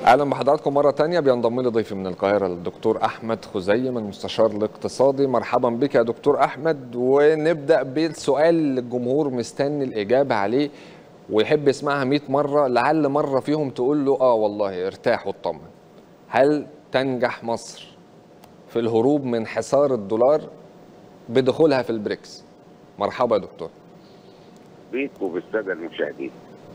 اهلا بحضراتكم مره تانية بينضم لي ضيفي من القاهره الدكتور احمد خزيم المستشار الاقتصادي مرحبا بك يا دكتور احمد ونبدا بالسؤال اللي الجمهور مستني الاجابه عليه ويحب يسمعها 100 مره لعل مره فيهم تقول له اه والله ارتاح واطمن هل تنجح مصر في الهروب من حصار الدولار بدخولها في البريكس مرحبا يا دكتور بيك وبالساده المشاهدين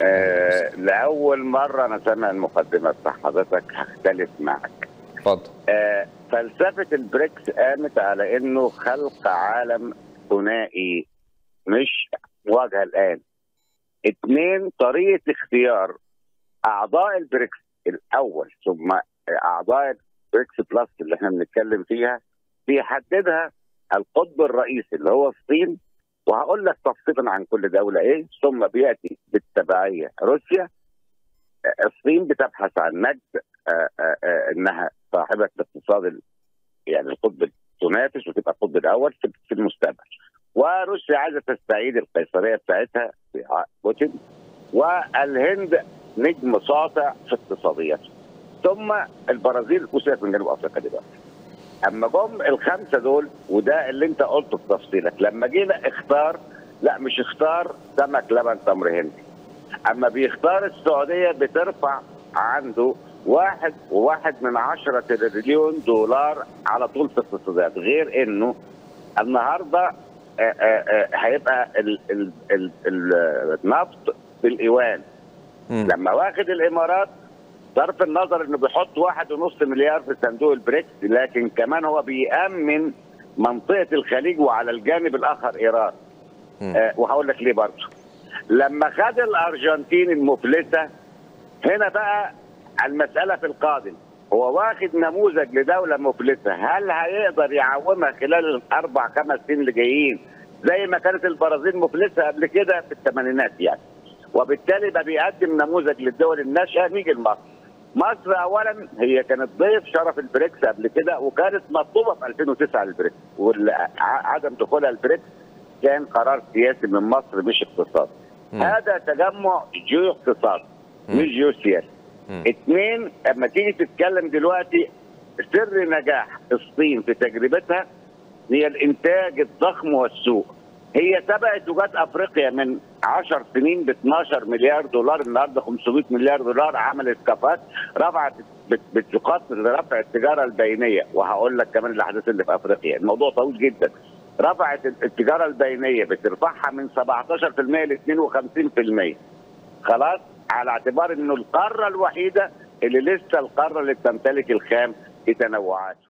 آه لاول مره انا سامع المقدمه بتاع حضرتك هختلف معك اتفضل آه فلسفه البريكس قامت على انه خلق عالم ثنائي مش مواجهه الان اثنين طريقه اختيار اعضاء البريكس الاول ثم اعضاء البريكس بلس اللي احنا بنتكلم فيها بيحددها القطب الرئيسي اللي هو الصين وهقول لك تفصيلا عن كل دوله ايه ثم بياتي بالتبعيه روسيا الصين بتبحث عن مجد آآ آآ انها صاحبه الاقتصاد يعني القطب تنافس وتبقى القطب الاول في المستقبل وروسيا عايزه تستعيد القيصريه بتاعتها في بوتين والهند نجم ساطع في اقتصادياتها ثم البرازيل وسيبك من جنوب افريقيا دلوقتي اما جم الخمسه دول وده اللي انت قلته في تفصيلك لما جينا اختار لا مش اختار سمك لبن تمر هندي اما بيختار السعوديه بترفع عنده واحد وواحد من عشرة تريليون دولار على طول في الاقتصادات غير انه النهارده آآ آآ هيبقى ال ال ال النفط بالايوان لما واخد الامارات صرف النظر انه بيحط واحد ونص مليار في صندوق البريكس لكن كمان هو بيأمن منطقة الخليج وعلى الجانب الآخر إيران آه وهقول لك ليه برضه لما خد الأرجنتين المفلسة هنا بقى المسألة في القادم هو واخد نموذج لدولة مفلسة هل هيقدر يعومها خلال الأربع خمس سنين اللي جايين زي ما كانت البرازيل مفلسة قبل كده في الثمانينات يعني وبالتالي بقى بيقدم نموذج للدول الناشئة نيجي لمصر مصر اولا هي كانت ضيف شرف البريكس قبل كده وكانت مطلوبه في 2009 للبريكس وعدم دخولها البريكس كان قرار سياسي من مصر مش اقتصاد هذا تجمع جيو اقتصاد مش جيو سياسي اثنين اما تيجي تتكلم دلوقتي سر نجاح الصين في تجربتها هي الانتاج الضخم والسوق هي سبقت وجات افريقيا من 10 سنين ب 12 مليار دولار النهارده 500 مليار دولار عملت كفات رفعت بتقاط رفع التجاره البينيه وهقول لك كمان الاحداث اللي في افريقيا الموضوع طويل جدا رفعت التجاره البينيه بترفعها من 17% ل 52% خلاص على اعتبار انه القاره الوحيده اللي لسه القاره اللي بتمتلك الخام في تنوعاته